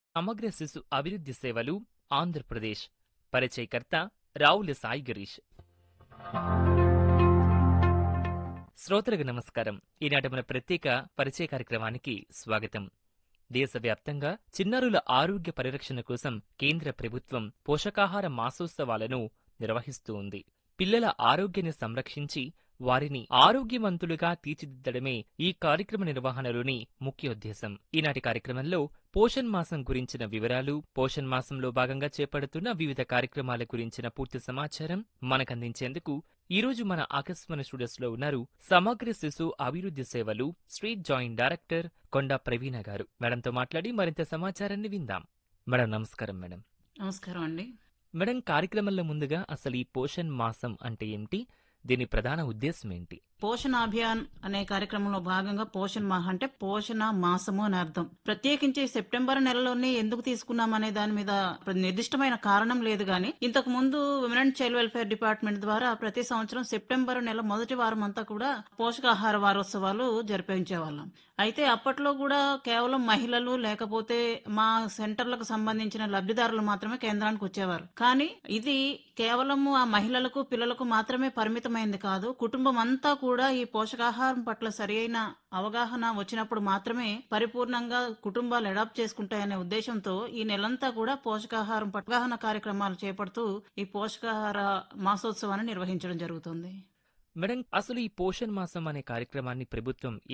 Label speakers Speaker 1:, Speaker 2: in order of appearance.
Speaker 1: సమగ్ర శిశు అభివృద్ధి సేవలు ఆంధ్రప్రదేశ్ పరిచయకర్త రావుల సాయి గిరీష్ శ్రోతలకు నమస్కారం ఈనాటి మన ప్రత్యేక పరిచయ కార్యక్రమానికి స్వాగతం దేశవ్యాప్తంగా చిన్నారుల ఆరోగ్య పరిరక్షణ కోసం కేంద్ర ప్రభుత్వం పోషకాహార మాసోత్సవాలను నిర్వహిస్తూ ఉంది పిల్లల ఆరోగ్యాన్ని సంరక్షించి వారిని ఆరోగ్యవంతులుగా తీర్చిదిద్దడమే ఈ కార్యక్రమ నిర్వహణలోని ముఖ్య ఉద్దేశం ఈనాటి కార్యక్రమంలో పోషణ్ మాసం గురించిన వివరాలు పోషణ్ మాసంలో భాగంగా చేపడుతున్న వివిధ కార్యక్రమాల గురించిన పూర్తి సమాచారం మనకందించేందుకు ఈ రోజు మన ఆకాశవాణి స్టూడియోస్ లో ఉన్నారు సమగ్ర శిశు అభివృద్ధి సేవలు స్ట్రీట్ జాయింట్ డైరెక్టర్ కొండ ప్రవీణ గారు మేడంతో మాట్లాడి మరింత సమాచారాన్ని విందాం మేడం నమస్కారం మేడం
Speaker 2: నమస్కారం అండి
Speaker 1: మేడం కార్యక్రమంలో ముందుగా అసలు ఈ పోషణ్ మాసం అంటే ఏమిటి దీని ప్రధాన ఉద్దేశం ఏంటి
Speaker 2: పోషణ అభియాన్ అనే కార్యక్రమంలో భాగంగా పోషణ మాహ అంటే పోషణ మాసము అని అర్థం ప్రత్యేకించి సెప్టెంబర్ నెలలోనే ఎందుకు తీసుకున్నాం అనే దాని మీద నిర్దిష్టమైన కారణం లేదు గాని ఇంతకు ముందు women and child welfare department ద్వారా ప్రతి సంవత్సరం సెప్టెంబర్ నెల మొదటి వారం అంతా కూడా పోషకాహార వారోత్సవాలు జరిపించేవాళ్ళం అయితే అప్పట్లో కూడా కేవలం మహిళలు లేకపోతే మా సెంటర్లకు సంబంధించిన లబ్ధిదారులు మాత్రమే కేంద్రానికి వచ్చేవారు కానీ ఇది కేవలము ఆ మహిళలకు పిల్లలకు మాత్రమే పరిమితమైంది కాదు కుటుంబం అంతా కూడా ఈ పోషకాహారం పట్ల సరియైన అవగాహన వచ్చినప్పుడు మాత్రమే పరిపూర్ణంగా కుటుంబాలు అడాప్ట్ చేసుకుంటాయనే ఉద్దేశంతో ఈ నెలంతా కూడా పోషకాహారం పట్ల అవగాహన కార్యక్రమాలు చేపడుతూ ఈ పోషకాహార మాసోత్సవాన్ని నిర్వహించడం జరుగుతుంది
Speaker 1: మేడం అసలు ఈ పోషణ్ మాసం అనే కార్యక్రమాన్ని ప్రభుత్వం